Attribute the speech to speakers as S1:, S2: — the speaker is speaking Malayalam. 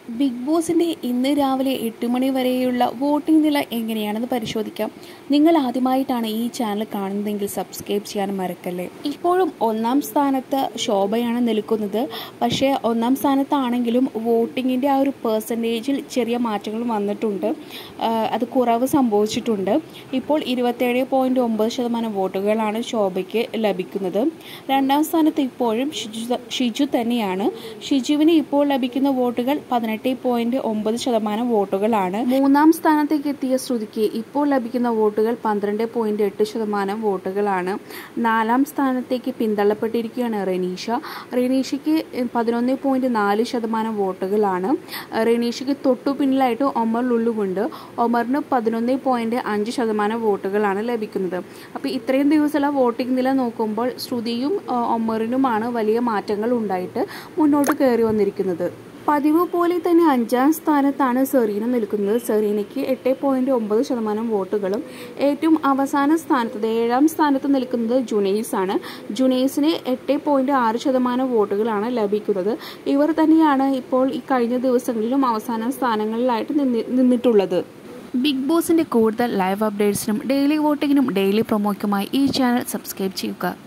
S1: ബിഗ് ബോസിൻ്റെ ഇന്ന് രാവിലെ എട്ട് മണി വരെയുള്ള വോട്ടിംഗ് നില എങ്ങനെയാണെന്ന് പരിശോധിക്കാം നിങ്ങൾ ആദ്യമായിട്ടാണ് ഈ ചാനൽ കാണുന്നതെങ്കിൽ സബ്സ്ക്രൈബ് ചെയ്യാൻ മറക്കല്ലേ ഇപ്പോഴും ഒന്നാം സ്ഥാനത്ത് ശോഭയാണ് നിൽക്കുന്നത് പക്ഷേ ഒന്നാം സ്ഥാനത്താണെങ്കിലും വോട്ടിങ്ങിൻ്റെ ആ ഒരു പേഴ്സൻറ്റേജിൽ ചെറിയ മാറ്റങ്ങൾ വന്നിട്ടുണ്ട് ആ, അത് കുറവ് സംഭവിച്ചിട്ടുണ്ട് ഇപ്പോൾ ഇരുപത്തേഴ് പോയിൻറ്റ് ഒമ്പത് ശതമാനം വോട്ടുകളാണ് ശോഭയ്ക്ക് ലഭിക്കുന്നത് രണ്ടാം സ്ഥാനത്ത് ഇപ്പോഴും ഷിജു ഷിജു തന്നെയാണ് ഷിജുവിന് ഇപ്പോൾ ലഭിക്കുന്ന വോട്ടുകൾ പതിനെട്ട് പോയിന്റ് ഒമ്പത് ശതമാനം വോട്ടുകളാണ് മൂന്നാം സ്ഥാനത്തേക്ക് എത്തിയ ശ്രുതിക്ക് ഇപ്പോൾ ലഭിക്കുന്ന വോട്ടുകൾ പന്ത്രണ്ട് പോയിന്റ് എട്ട് ശതമാനം വോട്ടുകളാണ് നാലാം സ്ഥാനത്തേക്ക് പിന്തള്ളപ്പെട്ടിരിക്കുകയാണ് റെനീഷ റെനീഷയ്ക്ക് പതിനൊന്ന് പോയിന്റ് നാല് ശതമാനം വോട്ടുകളാണ് റെനീഷയ്ക്ക് തൊട്ടു പിന്നിലായിട്ട് ഒമർ ലുള്ളുവുണ്ട് ഒമറിന് പതിനൊന്ന് പോയിന്റ് അഞ്ച് ശതമാനം വോട്ടുകളാണ് ലഭിക്കുന്നത് അപ്പോൾ ഇത്രയും ദിവസമുള്ള വോട്ടിംഗ് നില നോക്കുമ്പോൾ ശ്രുതിയും ആ, ഒമറിനുമാണ് വലിയ മാറ്റങ്ങൾ ഉണ്ടായിട്ട് മുന്നോട്ട് കയറി വന്നിരിക്കുന്നത് പതിവ് പോലെ തന്നെ അഞ്ചാം സ്ഥാനത്താണ് സെറീന നിൽക്കുന്നത് സെറീനയ്ക്ക് എട്ട് പോയിന്റ് ഒമ്പത് ശതമാനം വോട്ടുകളും ഏറ്റവും അവസാന സ്ഥാനത്ത് ഏഴാം സ്ഥാനത്ത് നിൽക്കുന്നത് ജുനൈസ് ആണ് ജുനൈസിന് എട്ട് പോയിന്റ് ആറ് ശതമാനം വോട്ടുകളാണ് ലഭിക്കുന്നത് ഇവർ തന്നെയാണ് ഇപ്പോൾ ഈ കഴിഞ്ഞ ദിവസങ്ങളിലും അവസാന സ്ഥാനങ്ങളിലായിട്ട് നിന്നി- നിന്നിട്ടുള്ളത് ബിഗ് ബോസിന്റെ കൂടുതൽ ലൈവ് അപ്ഡേറ്റ്സിനും ഡെയിലി വോട്ടിങ്ങിനും ഡെയിലി പ്രൊമോയ്ക്കുമായി ഈ ചാനൽ സബ്സ്ക്രൈബ് ചെയ്യുക